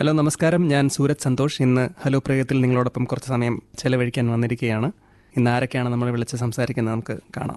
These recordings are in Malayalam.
ഹലോ നമസ്കാരം ഞാൻ സൂരജ് സന്തോഷ് ഇന്ന് ഹലോ പ്രയോഗത്തിൽ നിങ്ങളോടൊപ്പം കുറച്ച് സമയം ചെലവഴിക്കാൻ വന്നിരിക്കുകയാണ് ഇന്ന് ആരൊക്കെയാണ് നമ്മൾ വിളിച്ച് സംസാരിക്കുന്നത് നമുക്ക് കാണാം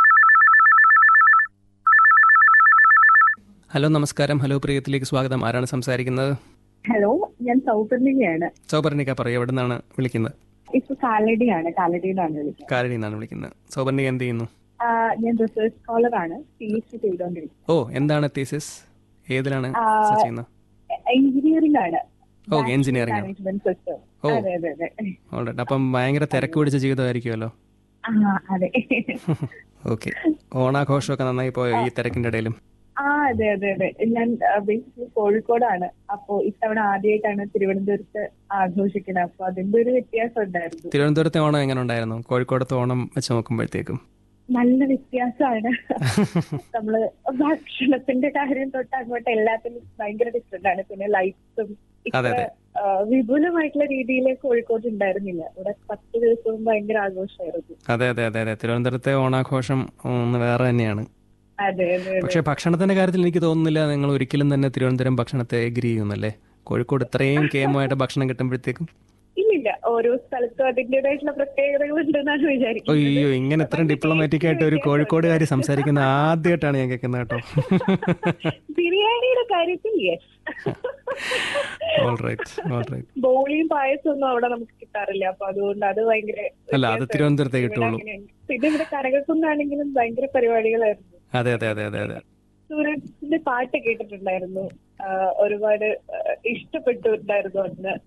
ഹലോ നമസ്കാരം ഹലോ പ്രിയത്തിലേക്ക് സ്വാഗതം ആരാണ് സംസാരിക്കുന്നത് ഹലോ ഞാൻ സൗപർണികയാണ് സൗപർണിക പറയൂ എവിടെ നിന്നാണ് വിളിക്കുന്നത് ഇപ്പൊ കാലടിയാണ് കാലടിയിലാണ് വിളിക്കുന്നത് കാലടി നിന്നാണ് വിളിക്കുന്നത് സൗപർണിക എന്ത് ചെയ്യുന്നു ആ, ഞാൻ റിസർച്ച് സ്കോളർ ആണ് പി എച്ച് ഡി ചെയ്തുകൊണ്ടിരിക്കുന്നത് ഓ എന്താണ് തീസിസ് ഏതിലാണ് ആ, research ചെയ്യുന്നത് എഞ്ചിനീയറിംഗ് ആണ് ഓ എഞ്ചിനീയറിംഗ് ആണ് മാനേജ്മെന്റ് സിസ്റ്റം ഓ. അതെ അതെ അതെ ഓൾറൈറ്റ് അപ്പം ഭയങ്കര തിരക്ക് പിടിച്ച ജീവിതമായിരിക്കുമല്ലോ ആ അതെ ഓക്കെ ഓണാഘോഷമൊക്കെ നന്നായി പോയോ ഈ തിരക്കിന്റെ ഇടയിലും ആ അതെ അതെ അതെ ഞാൻ ബേസിക്കലി കോഴിക്കോടാണ് അപ്പോ ഇത്തവണ ആദ്യമായിട്ടാണ് തിരുവനന്തപുരത്ത് ആഘോഷിക്കുന്നത് അപ്പൊ അതിന്റെ ഒരു വ്യത്യാസം ഉണ്ടായിരുന്നു തിരുവനന്തപുരത്തെ ഓണം എങ്ങനെ ഉണ്ടായിരുന്നു കോഴിക്കോടത്തെ ഓണം വെച്ച് നോക്കുമ്പോഴത്തേക്കും നല്ല വ്യത്യാസമാണ് നമ്മള് ഭക്ഷണത്തിന്റെ കാര്യം തൊട്ട് അങ്ങോട്ട് എല്ലാത്തിനും ഭയങ്കര ഡിഫറെന്റ് ആണ് പിന്നെ ലൈറ്റ്സും അതെ, അതെ. വിപുലമായിട്ടുള്ള രീതിയിൽ കോഴിക്കോട് ഉണ്ടായിരുന്നില്ല ഇവിടെ പത്ത് ദിവസവും ഭയങ്കര ആഘോഷമായിരുന്നു അതെ അതെ അതെ അതെ തിരുവനന്തപുരത്തെ ഓണാഘോഷം ഒന്ന് വേറെ തന്നെയാണ് അതെ അതെ അതെ പക്ഷെ ഭക്ഷണത്തിന്റെ കാര്യത്തിൽ എനിക്ക് തോന്നുന്നില്ല നിങ്ങൾ ഒരിക്കലും തന്നെ തിരുവനന്തപുരം ഭക്ഷണത്തെ എഗ്രി ചെയ്യുന്നല്ലേ കോഴിക്കോട് ഇത്രയും കേമമായിട്ട് ഭക്ഷണം കിട്ടുമ്പോഴത്തേക്കും ഇല്ലില്ല ഓരോ സ്ഥലത്തും അതിന്റേതായിട്ടുള്ള പ്രത്യേകതകൾ ഉണ്ടെന്നാണ് വിചാരിക്കുന്നത് അയ്യോ ഇങ്ങനെ ഇത്രയും ഡിപ്ലോമാറ്റിക് ആയിട്ട് ഒരു കോഴിക്കോടുകാരി സംസാരിക്കുന്ന ആദ്യമായിട്ടാണ് ഞാൻ കേൾക്കുന്നത് കേട്ടോ ബിരിയാണിയുടെ കാര്യത്തിൽ yes all right all right ബോളിയും പായസവും ഒന്നും അവിടെ നമുക്ക് കിട്ടാറില്ല അപ്പൊ അതുകൊണ്ട് അത് ഭയങ്കര അല്ല അത് വ്യത്യാസമായിരുന്നു. തിരുവനന്തപുരത്തെ ഇവിടെ കിട്ടുള്ളൂ അങ്ങനെയുണ്ട്. പിന്നെ ഇവിടെ കനകക്കുന്നാണെങ്കിലും ഭയങ്കര പരിപാടികളായിരുന്നു അതെ അതെ അതെ അതെ അതെ സൂരജിന്റെ പാട്ട് കേട്ടിട്ടുണ്ടായിരുന്നു ആ, ഒരുപാട് ആ, ഇഷ്ടപ്പെട്ടിട്ടുണ്ടായിരുന്നു അന്ന്